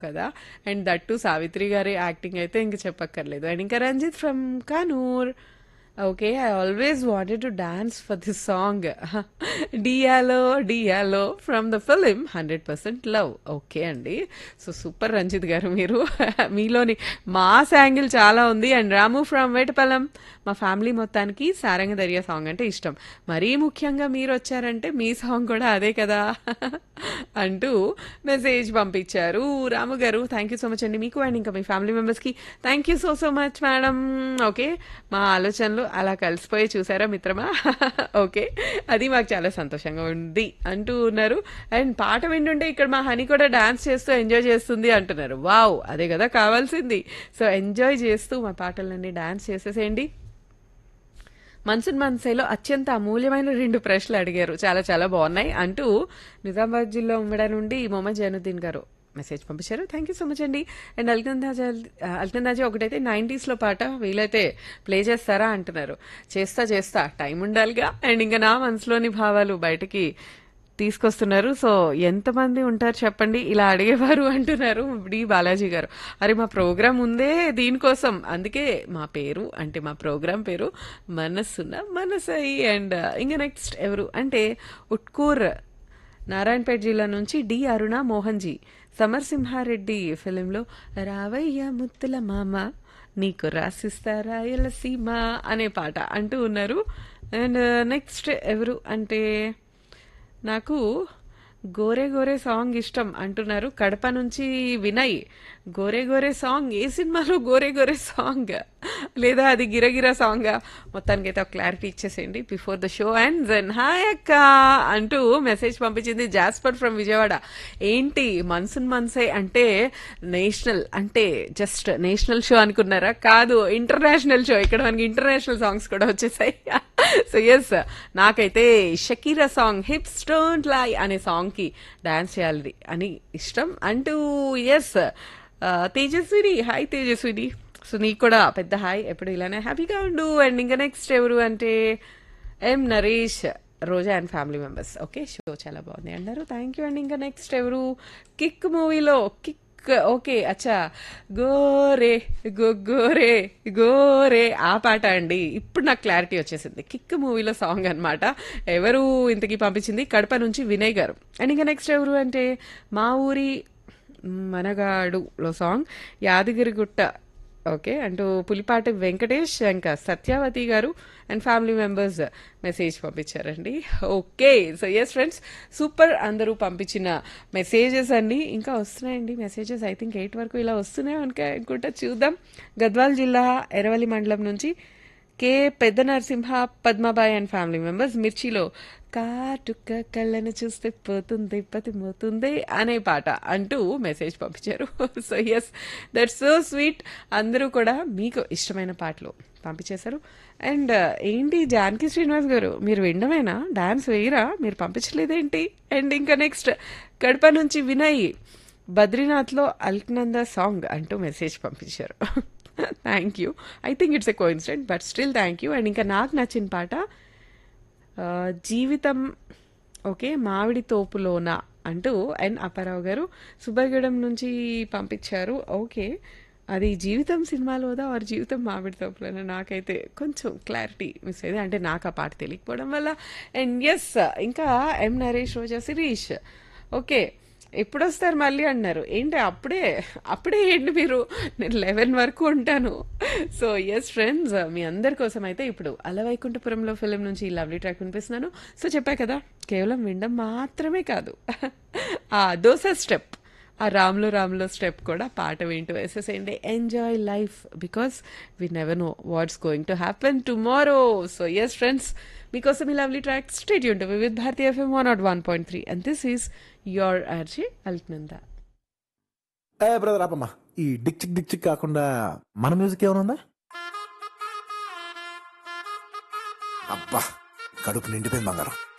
కదా and that to Savitri గారి acting అయితే ఇంక చెప్పక్కర్లేదు అండ్ ఇంకా Ranjith from Kanur okay I always wanted to dance for this song డియాలో డియాలో from the film hundred percent love okay అండి సో సూపర్ రంజిత్ గారు మీరు మీలోని మాస్ యాంగిల్ చాలా ఉంది అండ్ రాము ఫ్రమ్ వేటపల్లం మా ఫ్యామిలీ మొత్తానికి సారంగ దర్యా సాంగ్ అంటే ఇష్టం మరీ ముఖ్యంగా మీరు వచ్చారంటే మీ సాంగ్ కూడా అదే కదా అంటూ మెసేజ్ పంపించారు రాము గారు థ్యాంక్ యూ సో మచ్ అండి మీకు అండ్ ఇంకా మీ ఫ్యామిలీ మెంబర్స్కి thank you so so much madam okay మా ఆలోచనలు అలా కలిసిపోయి చూసారా మిత్రమా ఓకే అది మాకు చాలా సంతోషంగా ఉంది అంటూ ఉన్నారు అండ్ పాట వింటుంటే ఇక్కడ మా హనీ కూడా డాన్స్ చేస్తూ ఎంజాయ్ చేస్తుంది అంటున్నారు వావ్ అదే కదా కావాల్సింది సో ఎంజాయ్ చేస్తూ మా పాటలన్నీ డాన్స్ చేసేసేయండి మన్సూన్ మన్సేలో అత్యంత అమూల్యమైన రెండు ప్రశ్నలు అడిగారు చాలా చాలా బాగున్నాయి అంటూ నిజామాబాద్ జిల్లా ఉమ్మడ నుండి మొహమ్మద్ జైనుద్దీన్ గారు మెసేజ్ పంపించారు థ్యాంక్ యూ సో మచ్ అండి అండ్ అల్కందాజా అల్కందాజా ఒకటైతే నైంటీస్లో పాట వీలైతే ప్లే చేస్తారా అంటున్నారు చేస్తా చేస్తా టైం ఉండాలిగా అండ్ ఇంకా నా మనసులోని భావాలు బయటకి తీసుకొస్తున్నారు సో ఎంతమంది ఉంటారు చెప్పండి ఇలా అడిగేవారు అంటున్నారు డి బాలాజీ గారు అరే మా ప్రోగ్రామ్ ఉందే దీనికోసం అందుకే మా పేరు అంటే మా ప్రోగ్రామ్ పేరు మనస్సున మనసై అండ్ ఇంకా నెక్స్ట్ ఎవరు అంటే ఉట్కూర్ నారాయణపేట జిల్లా నుంచి డి అరుణ మోహన్ జీ సమర్సింహారెడ్డి ఫిలింలో రావయ్య ముత్తుల మామ నీకు రాసిస్తారా ఎలసీమ అనే పాట అంటూ ఉన్నారు అండ్ నెక్స్ట్ ఎవరు అంటే నాకు గోరే గోరే సాంగ్ ఇష్టం అంటున్నారు కడప నుంచి వినయ్ గోరే గోరే సాంగ్ ఏ సినిమాలో గోరే గోరే సాంగ్ లేదా అది గిరగిరా సాంగ్ మొత్తానికి అయితే ఒక క్లారిటీ ఇచ్చేసేయండి before the show and then hi అక్క అంటూ మెసేజ్ పంపించింది జాస్పర్ ఫ్రమ్ విజయవాడ ఏంటి మన్సూన్ మన్సే అంటే నేషనల్ అంటే జస్ట్ నేషనల్ షో అనుకున్నారా కాదు ఇంటర్నేషనల్ షో ఇక్కడ మనకి ఇంటర్నేషనల్ సాంగ్స్ కూడా వచ్చేసాయి సో ఎస్ నాకైతే Shakira song hips don't lie అనే సాంగ్కి డాన్స్ చేయాలి అని ఇష్టం అంటూ yes Tejaswini hi Tejaswini so నీకు కూడా పెద్ద హాయ్ ఎప్పుడు ఇలానే హ్యాపీగా ఉండు అండ్ ఇంకా నెక్స్ట్ ఎవరు అంటే M Naresh Roja and family members okay show చాలా బాగుంది అన్నారు థ్యాంక్ యూ అండ్ ఇంకా నెక్స్ట్ ఎవరు కిక్ మూవీలో కిక్ ఓకే అచ్చా గోరే గో గోరే గోరే ఆ పాట అండి ఇప్పుడు నాకు క్లారిటీ వచ్చేసింది కిక్ మూవీలో సాంగ్ అనమాట ఎవరు ఇంతకీ పంపించింది కడప నుంచి వినయ్ గారు అండ్ ఇంకా నెక్స్ట్ ఎవరు అంటే మా ఊరి మనగాడులో సాంగ్ యాదగిరిగుట్ట ఓకే అంటూ పులిపాటి వెంకటేష్ ఇంకా సత్యావతి గారు అండ్ ఫ్యామిలీ మెంబర్స్ మెసేజ్ పంపించారండి okay so yes friends super అందరూ పంపించిన మెసేజెస్ అన్ని ఇంకా వస్తున్నాయండి మెసేజెస్ ఐ థింక్ ఎయిట్ వరకు ఇలా వస్తున్నాయి అనుక అనుకుంటా చూద్దాం గద్వాల్ జిల్లా ఎరవలి మండలం నుంచి కే పెద్ద Narasimha Padmabai and family members మిర్చిలో కాటుక కళ్ళను చూస్తే పోతుంది పతిమోతుంది అనే పాట అంటూ మెసేజ్ పంపించారు so yes that's so sweet అందరూ కూడా మీకు ఇష్టమైన పాటలు పంపించేశారు అండ్ ఏంటి జానకి శ్రీనివాస్ గారు మీరు వినడమేనా డాన్స్ వేయరా మీరు పంపించలేదేంటి అండ్ ఇంకా నెక్స్ట్ కడప నుంచి వినయ్ బద్రీనాథ్లో అల్క్నంద సాంగ్ అంటూ మెసేజ్ పంపించారు thank you I think it's a coincident but still thank you and ఇంకా నాకు నచ్చిన పాట జీవితం ఓకే మామిడి తోపులోన అంటూ ఎన్ అప్పారావు గారు సుబ్బగడం నుంచి పంపించారు ఓకే అది జీవితం సినిమాలోదా వారి జీవితం మామిడి తోపులోన నాకైతే కొంచెం క్లారిటీ మిస్ అయ్యేది అంటే నాకు ఆ పాట తెలియకపోవడం వల్ల అండ్ ఎస్ ఇంకా ఎం నరేష్ రోజా శిరీష్ ఓకే ఎప్పుడు వస్తారు మళ్ళీ అన్నారు ఏంటి అప్పుడే అప్పుడే ఏంటి మీరు నేను లెవెన్ వరకు ఉంటాను సో ఎస్ ఫ్రెండ్స్ మీ అందరి కోసం అయితే ఇప్పుడు అలవైకుంఠపురంలో ఫిలిం నుంచి ఈ లవ్లీ ట్రాక్ వినిపిస్తున్నాను సో చెప్పా కదా కేవలం వినడం మాత్రమే కాదు ఆ దోశ స్టెప్ ఆ రామ్లో రామ్లో స్టెప్ కూడా పాట వింటూ వేసేసేయండి enjoy life because we never know what's going to happen tomorrow so yes friends మీకోసం ఈ లవ్లీ ట్రాక్ స్టేట్ ఉంటుంది with Bharati FM one not one point three and this is your RJ Alaknanda hey brother ఆపమ్మా ఈ డిక్ చిక్ Dick చిక్ కాకుండా మన music ఏమైనా ఉందా అబ్బా కడుపు నిండిపోయింది బంగారం